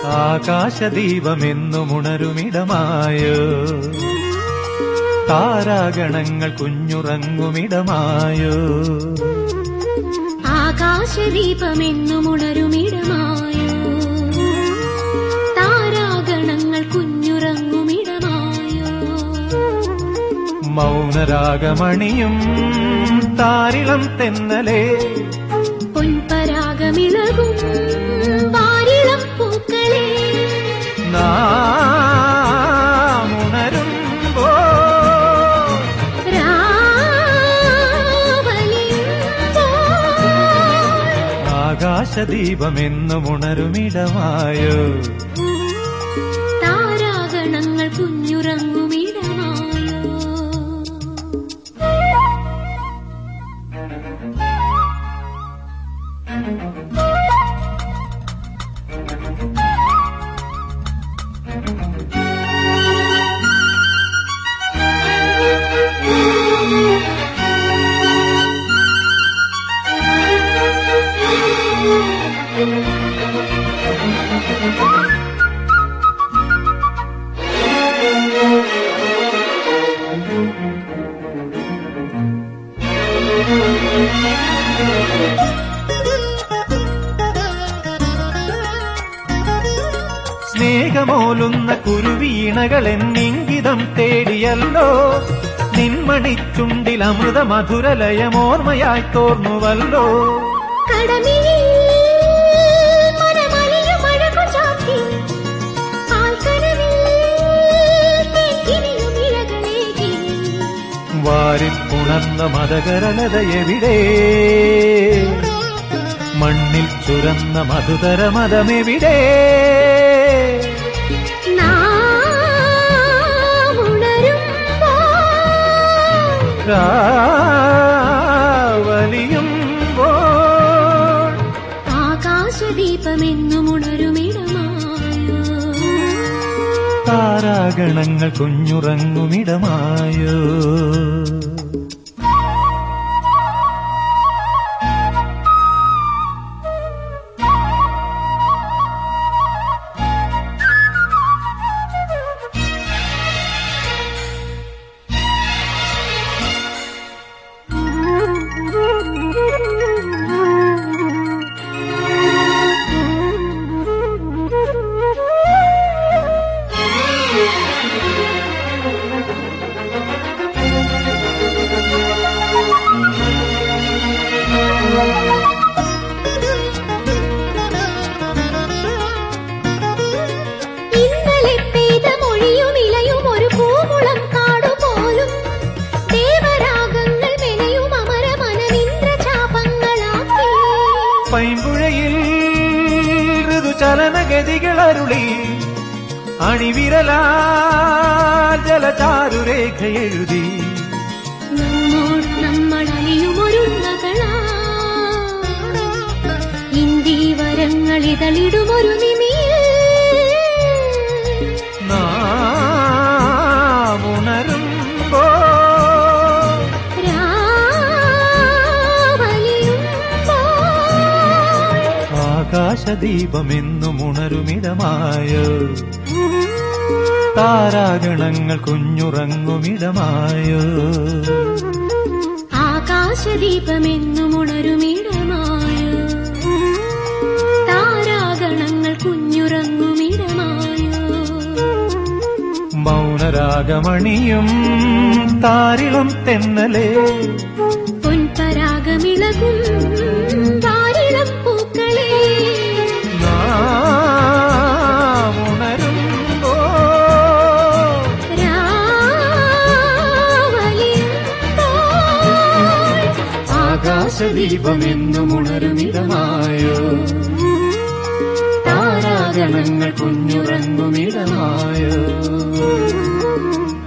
ആകാശദീപമെന്നുമുണരുമിടമായോ താരാഗണങ്ങൾ കുഞ്ഞുറങ്ങുമിടമായോ ആകാശദീപമെന്നുമുണരുമിടമായോ താരാഗണങ്ങൾ കുഞ്ഞുറങ്ങുമിടമായോ മൗനരാഗമണിയും താരിളം തെന്നലേ പൊൻപരാഗമിളകും വാരിളം പൂക്കളെ നാമുണരുമ്പോ രാവലിയുമ്പോൾ ആകാശദീപമെന്നുമുണരുമിടമായോ താരാഗണങ്ങൾ കുഞ്ഞുറങ്ങുമിടമായോ സ്നേഹമോലുന്ന കുരുവീണകളെന്നിംഗിതം തേടിയല്ലോ നിൻമണിച്ചുണ്ടിൽ അമൃത മധുരലയമോർമ്മയായി തോർന്നുവല്ലോ കടമിഴിയിൽ മനമലിയും അഴകു ചാർത്തി, ആൽക്കനവിൽ തേൻകിനിയും ഇഴകളേകി. വാരിപ്പുണർന്ന മതകരലതയെവിടെ മണ്ണിൽ ചുരന്ന മധുതര മതമെവിടെ നാം ഉണരുമ്പോൾ രാവലിയുമ്പോൾ ആകാശദീപമെന്നും ഉണരുമിടമായോ താരാഗണങ്ങൾ കുഞ്ഞുറങ്ങുമിടമായോ ഇന്നലെ പെയ്ത മൊഴിയും ഇലയും ഒരു പൂമുളം കാടുപോലും ദേവരാഗങ്ങൾ മെനയും അമരമനമിന്ദ്രചാപങ്ങളാക്കി പൈമ്പുഴയിൽ ഋതുചലനഗതികളരുളി അണിവിരലാ ജലചാരുരേഖ എഴുതി നമ്മോട് നമ്മൾ അലിയുമൊരുണ്ണകളാ ഇന്ദീവരങ്ങൾ ഇതളിടുമൊരു നിമിയിൽ നാം ഉണരുമ്പോ രാവലിയുമ്പോൾ ആകാശദീപമെന്നും ഉണരുമിടമായോ താരാഗണങ്ങൾ കുഞ്ഞുറങ്ങുമിടമായോ ആകാശദീപമെന്നും ഉണരുമിടമായോ താരാഗണങ്ങൾ കുഞ്ഞുറങ്ങുമിടമായോ മൗനരാഗമണിയും താരിളം തെന്നലേ പൊൻപരാഗമിളകും വാരിളം പൂക്കളെ നാം ഉണരുമ്പോ രാവലിയുമ്പോൾ ആകാശദീപമെന്നും ഉണരുമിടമായോ താരാഗണങ്ങൾ കുഞ്ഞുറങ്ങുമിടമായോ